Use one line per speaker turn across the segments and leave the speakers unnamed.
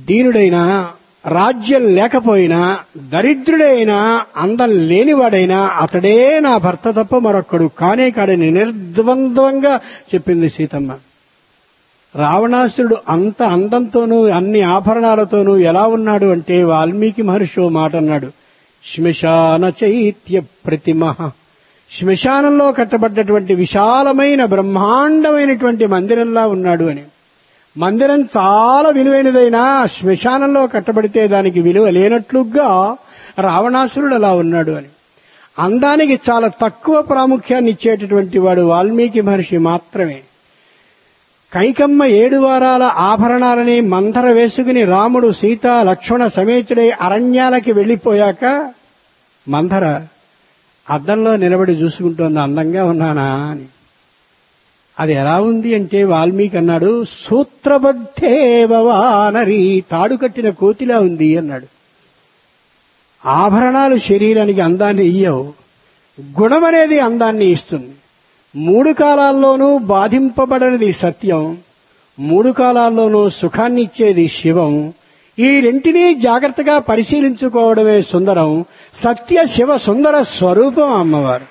దీనుడైనా రాజ్యం లేకపోయినా దరిద్రుడైనా అందం లేనివాడైనా అతడే నా భర్త తప్ప మరొక్కడు కానే కాడని నిర్ద్వంద్వంగా చెప్పింది సీతమ్మ రావణాసురుడు అంత అందంతోనూ అన్ని ఆభరణాలతోనూ ఎలా ఉన్నాడు అంటే వాల్మీకి మహర్షి ఓ మాట అన్నాడు శ్మశాన చైత్య ప్రతిమ శ్మశానంలో కట్టబడ్డటువంటి విశాలమైన బ్రహ్మాండమైనటువంటి మందిరంలా ఉన్నాడు అని మందిరం చాలా విలువైనదైనా శ్మశానంలో కట్టబడితే దానికి విలువ లేనట్లుగా రావణాసురుడు అలా ఉన్నాడు అని అందానికి చాలా తక్కువ ప్రాముఖ్యాన్ని ఇచ్చేటటువంటి వాడు వాల్మీకి మహర్షి మాత్రమే కైకమ్మ ఏడు వారాల ఆభరణాలని మందర వేసుకుని రాముడు సీత లక్ష్మణ సమేతుడై అరణ్యాలకి వెళ్లిపోయాక మందర అద్దంలో నిలబడి చూసుకుంటోంది అందంగా ఉన్నానా అని అది ఎలా ఉంది అంటే వాల్మీకి అన్నాడు సూత్రబద్ధేవవానరి తాడు కట్టిన కోతిలా ఉంది అన్నాడు ఆభరణాలు శరీరానికి అందాన్ని ఇయ్యవు గుణమనేది అందాన్ని ఇస్తుంది మూడు కాలాల్లోనూ బాధింపబడనిది సత్యం మూడు కాలాల్లోనూ సుఖాన్ని ఇచ్చేది శివం ఈ రెంటినీ జాగ్రత్తగా పరిశీలించుకోవడమే సుందరం సత్య శివ సుందర స్వరూపం అమ్మవారు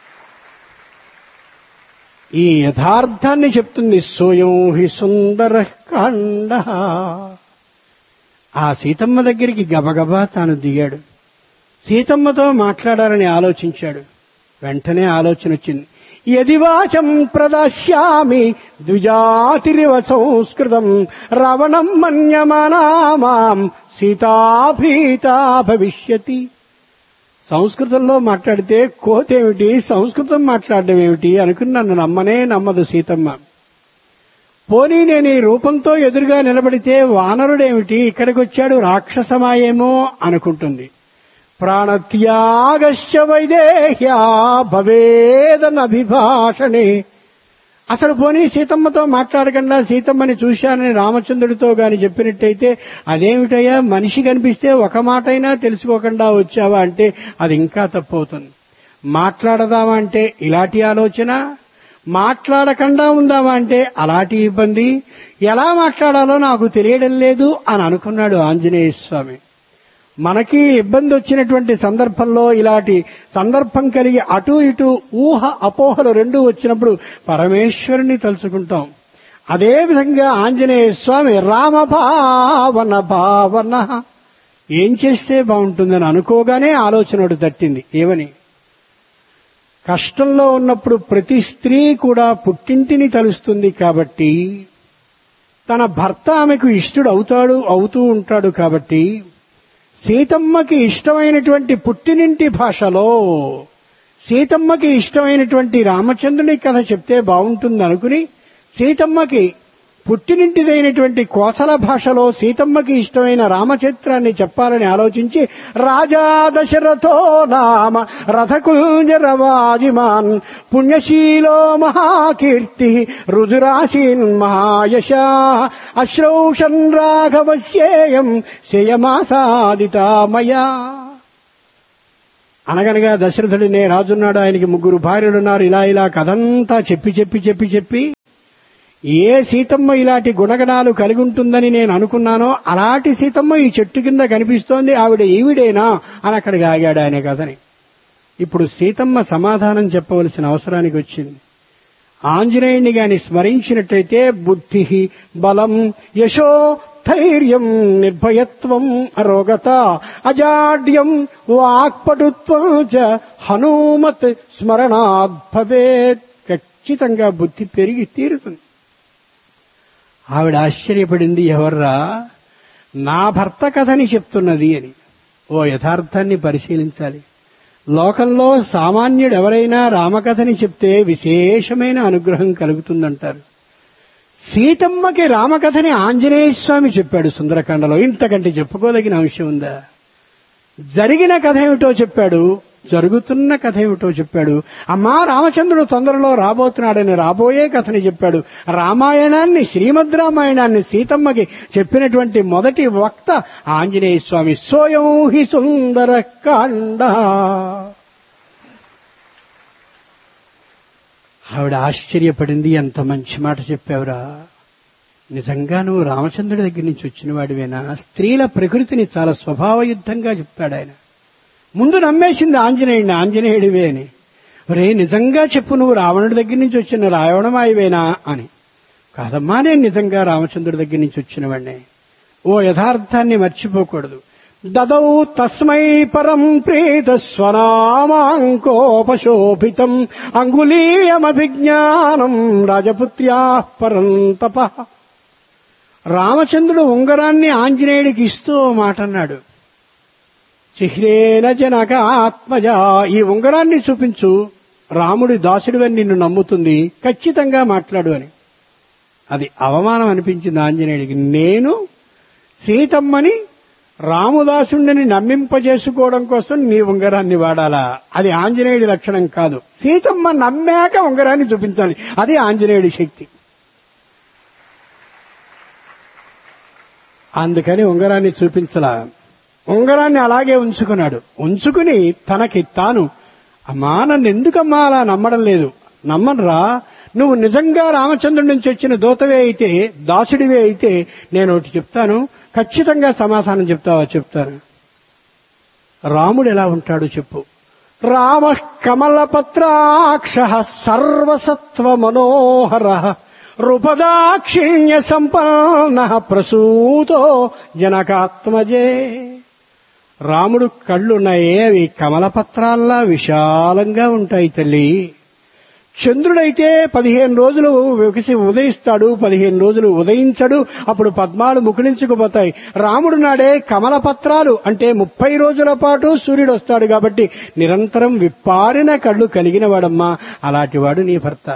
ఈ యథార్థాన్ని చెప్తుంది సోయం హి సుందర కాండ ఆ సీతమ్మ దగ్గరికి గబగబా తాను దిగాడు సీతమ్మతో మాట్లాడాలని ఆలోచించాడు వెంటనే ఆలోచన వచ్చింది యది వాచం ప్రదాస్యామి ద్విజాతిరివ సంస్కృతం రవణం మన్యమానామాం సీతాభీతా భవిష్యతి సంస్కృతంలో మాట్లాడితే కోతేమిటి సంస్కృతం మాట్లాడడం ఏమిటి అనుకుని నన్ను నమ్మనే నమ్మదు సీతమ్మ పోనీ నేను ఈ రూపంతో ఎదురుగా నిలబడితే వానరుడేమిటి ఇక్కడికి వచ్చాడు రాక్షసమాయేమో అనుకుంటుంది ప్రాణత్యాగశ్చ వైదేహ్యా భవేదనభిభాషణే అసలు పోనీ సీతమ్మతో మాట్లాడకుండా సీతమ్మని చూశానని రామచంద్రుడితో గాని చెప్పినట్టయితే అదేమిటయ్యా మనిషి కనిపిస్తే ఒక మాటైనా తెలుసుకోకుండా వచ్చావా అంటే అది ఇంకా తప్పవుతుంది మాట్లాడదామా అంటే ఇలాంటి ఆలోచన మాట్లాడకుండా ఉందామా అంటే అలాంటి ఇబ్బంది ఎలా మాట్లాడాలో నాకు తెలియడం లేదు అని అనుకున్నాడు ఆంజనేయ స్వామి మనకి ఇబ్బంది వచ్చినటువంటి సందర్భంలో ఇలాంటి సందర్భం కలిగి అటు ఇటు ఊహ అపోహలు రెండు వచ్చినప్పుడు పరమేశ్వరుని తలుచుకుంటాం అదేవిధంగా ఆంజనేయ స్వామి రామభావన భావన ఏం చేస్తే బాగుంటుందని అనుకోగానే ఆలోచనడు తట్టింది ఏమని కష్టంలో ఉన్నప్పుడు ప్రతి స్త్రీ కూడా పుట్టింటిని తలుస్తుంది కాబట్టి తన భర్త ఆమెకు ఇష్టడు అవుతాడు అవుతూ ఉంటాడు కాబట్టి సీతమ్మకి ఇష్టమైనటువంటి పుట్టినింటి భాషలో సీతమ్మకి ఇష్టమైనటువంటి రామచంద్రుని కథ చెప్తే బాగుంటుంది అనుకుని సీతమ్మకి పుట్టినింటిదైనటువంటి కోసల భాషలో సీతమ్మకి ఇష్టమైన రామచిత్రాన్ని చెప్పాలని ఆలోచించి రాజా దశరథో నామ రథకుంజరవాజిమాన్ పుణ్యశీలో మహాకీర్తి రుజురాశీన్ మహాయశ అశ్రౌషన్ రాఘవస్యేయం శయమాసాదితామయా అనగనగా దశరథుడినే రాజున్నాడు ఆయనకి ముగ్గురు భార్యలున్నారు ఇలా ఇలా కథంతా చెప్పి చెప్పి చెప్పి చెప్పి ఏ సీతమ్మ ఇలాంటి గుణగణాలు కలిగి ఉంటుందని నేను అనుకున్నానో అలాంటి సీతమ్మ ఈ చెట్టు కింద కనిపిస్తోంది ఆవిడ ఈవిడేనా అని అక్కడికి ఆగాడు ఆయన కథని ఇప్పుడు సీతమ్మ సమాధానం చెప్పవలసిన అవసరానికి వచ్చింది ఆంజనేయుని గాని స్మరించినట్టయితే బుద్ధి బలం యశో ధైర్యం నిర్భయత్వం అరోగత అజాడ్యం వాక్పటుత్వం చ హనుమత్ స్మరణాద్ భవేత్ ఖచ్చితంగా బుద్ధి పెరిగి తీరుతుంది ఆవిడ ఆశ్చర్యపడింది ఎవర్రా నా భర్త కథని చెప్తున్నది అని ఓ యథార్థాన్ని పరిశీలించాలి లోకంలో సామాన్యుడు ఎవరైనా రామకథని చెప్తే విశేషమైన అనుగ్రహం కలుగుతుందంటారు సీతమ్మకి రామకథని ఆంజనేయ స్వామి చెప్పాడు సుందరకాండలో ఇంతకంటే చెప్పుకోదగిన అంశం ఉందా జరిగిన కథ ఏమిటో చెప్పాడు జరుగుతున్న కథ ఏమిటో చెప్పాడు అమ్మా రామచంద్రుడు తొందరలో రాబోతున్నాడని రాబోయే కథని చెప్పాడు రామాయణాన్ని శ్రీమద్ రామాయణాన్ని సీతమ్మకి చెప్పినటువంటి మొదటి వక్త ఆంజనేయ స్వామి సోయం హి సుందర కాండ ఆవిడ ఆశ్చర్యపడింది ఎంత మంచి మాట చెప్పావురా నిజంగా నువ్వు రామచంద్రుడి దగ్గర నుంచి వచ్చిన వాడివేనా స్త్రీల ప్రకృతిని చాలా స్వభావయుద్ధంగా చెప్తాడు ఆయన ముందు నమ్మేసింది ఆంజనేయుడిని ఆంజనేయుడివే అని రే నిజంగా చెప్పు నువ్వు రావణుడి దగ్గర నుంచి వచ్చిన రావణమాయివేనా అని కాదమ్మా నేను నిజంగా రామచంద్రుడి దగ్గర నుంచి వచ్చిన వాడినే ఓ యథార్థాన్ని మర్చిపోకూడదు దదౌ తస్మై పరం ప్రేత స్వనామాంకోపశోభితం అంగుళీయమభిజ్ఞానం రాజపుత్ర్యా పరం తప రామచంద్రుడు ఉంగరాన్ని ఆంజనేయుడికి ఇస్తూ ఓ మాట అన్నాడు చిహ్నేన జనక ఆత్మజ ఈ ఉంగరాన్ని చూపించు రాముడి దాసుడివని నిన్ను నమ్ముతుంది ఖచ్చితంగా మాట్లాడు అని అది అవమానం అనిపించింది ఆంజనేయుడికి నేను సీతమ్మని రాముదాసుడిని నమ్మింపజేసుకోవడం కోసం నీ ఉంగరాన్ని వాడాలా అది ఆంజనేయుడి లక్షణం కాదు సీతమ్మ నమ్మాక ఉంగరాన్ని చూపించాలి అది ఆంజనేయుడి శక్తి అందుకని ఉంగరాన్ని చూపించలా ఉంగరాన్ని అలాగే ఉంచుకున్నాడు ఉంచుకుని తనకి తాను అమ్మా నన్ను ఎందుకమ్మా అలా నమ్మడం లేదు నమ్మనరా నువ్వు నిజంగా రామచంద్రుడి నుంచి వచ్చిన దూతవే అయితే దాసుడివే అయితే నేను ఒకటి చెప్తాను ఖచ్చితంగా సమాధానం చెప్తావా చెప్తాను రాముడు ఎలా ఉంటాడు చెప్పు రామ కమలపత్రాక్ష సర్వసత్వ మనోహర రూపదాక్షిణ్య సంపన్న ప్రసూతో జనకాత్మజే రాముడు కళ్ళున్నాయే అవి కమలపత్రాల్లా విశాలంగా ఉంటాయి తల్లి చంద్రుడైతే పదిహేను రోజులు వికసి ఉదయిస్తాడు పదిహేను రోజులు ఉదయించడు అప్పుడు పద్మాలు ముకులించుకుపోతాయి రాముడు నాడే కమలపత్రాలు అంటే ముప్పై రోజుల పాటు సూర్యుడు వస్తాడు కాబట్టి నిరంతరం విప్పారిన కళ్ళు కలిగిన వాడమ్మా అలాంటివాడు నీ భర్త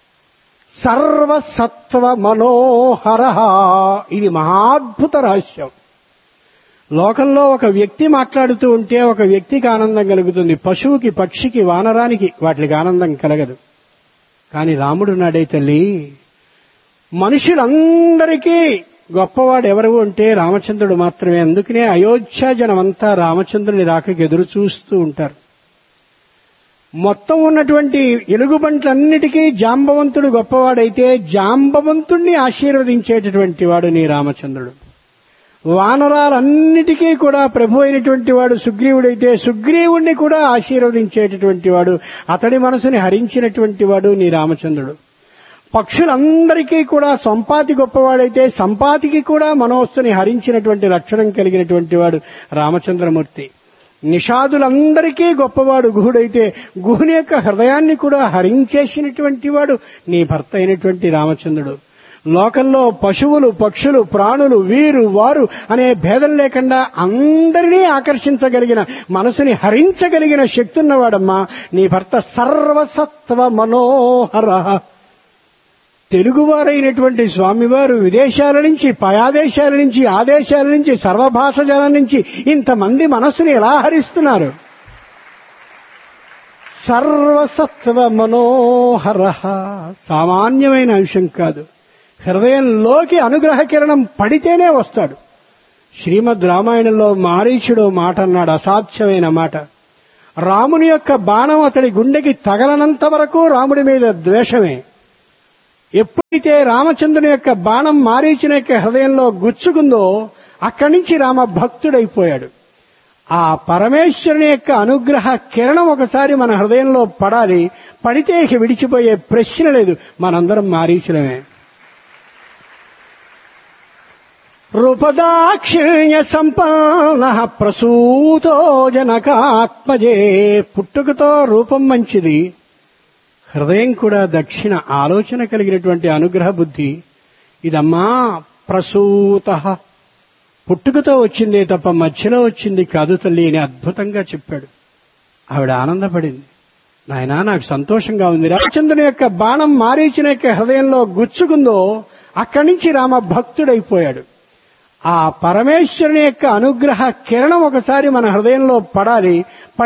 సర్వసత్వ మనోహర ఇది మహాద్భుత రహస్యం లోకంలో ఒక వ్యక్తి మాట్లాడుతూ ఉంటే ఒక వ్యక్తికి ఆనందం కలుగుతుంది పశువుకి పక్షికి వానరానికి వాటికి ఆనందం కలగదు కానీ రాముడు నాడే తల్లి మనుషులందరికీ గొప్పవాడు ఎవరు అంటే రామచంద్రుడు మాత్రమే అందుకనే అయోధ్య జనమంతా రామచంద్రుని రాకకి ఎదురు చూస్తూ ఉంటారు మొత్తం ఉన్నటువంటి ఎలుగుబంట్లన్నిటికీ జాంబవంతుడు గొప్పవాడైతే జాంబవంతుణ్ణి ఆశీర్వదించేటటువంటి వాడు నీ రామచంద్రుడు వానరాలన్నిటికీ కూడా ప్రభు అయినటువంటి వాడు సుగ్రీవుడైతే సుగ్రీవుణ్ణి కూడా ఆశీర్వదించేటటువంటి వాడు అతడి మనసుని హరించినటువంటి వాడు నీ రామచంద్రుడు పక్షులందరికీ కూడా సంపాతి గొప్పవాడైతే సంపాతికి కూడా మనోస్సుని హరించినటువంటి లక్షణం కలిగినటువంటి వాడు రామచంద్రమూర్తి నిషాదులందరికీ గొప్పవాడు గుహుడైతే గుహుని యొక్క హృదయాన్ని కూడా హరించేసినటువంటి వాడు నీ భర్త అయినటువంటి రామచంద్రుడు లోకంలో పశువులు పక్షులు ప్రాణులు వీరు వారు అనే భేదం లేకుండా అందరినీ ఆకర్షించగలిగిన మనసుని హరించగలిగిన శక్తి ఉన్నవాడమ్మా నీ భర్త సర్వసత్వ మనోహర తెలుగువారైనటువంటి స్వామివారు విదేశాల నుంచి పయాదేశాల నుంచి ఆదేశాల నుంచి సర్వభాష జనం నుంచి ఇంతమంది మనస్సుని ఎలా హరిస్తున్నారు సర్వసత్వ మనోహర సామాన్యమైన అంశం కాదు హృదయంలోకి అనుగ్రహ కిరణం పడితేనే వస్తాడు శ్రీమద్ రామాయణంలో మారీచుడు మాట అన్నాడు అసాధ్యమైన మాట రాముని యొక్క బాణం అతడి గుండెకి తగలనంత వరకు రాముడి మీద ద్వేషమే ఎప్పుడైతే రామచంద్రుని యొక్క బాణం మారీచుని యొక్క హృదయంలో గుచ్చుకుందో అక్కడి నుంచి రామ భక్తుడైపోయాడు ఆ పరమేశ్వరుని యొక్క అనుగ్రహ కిరణం ఒకసారి మన హృదయంలో పడాలి పడితే ఇక విడిచిపోయే ప్రశ్న లేదు మనందరం మారీచులమే రూపదాక్షిణ్య సంపన్న ప్రసూతో జనకాత్మజే పుట్టుకతో రూపం మంచిది హృదయం కూడా దక్షిణ ఆలోచన కలిగినటువంటి అనుగ్రహ బుద్ధి ఇదమ్మా ప్రసూత పుట్టుకతో వచ్చిందే తప్ప మధ్యలో వచ్చింది కాదు తల్లి అని అద్భుతంగా చెప్పాడు ఆవిడ ఆనందపడింది నాయనా నాకు సంతోషంగా ఉంది రామచంద్రుని యొక్క బాణం మారీచిన యొక్క హృదయంలో గుచ్చుకుందో అక్కడి నుంచి రామ భక్తుడైపోయాడు ఆ పరమేశ్వరుని యొక్క అనుగ్రహ కిరణం ఒకసారి మన హృదయంలో పడాలి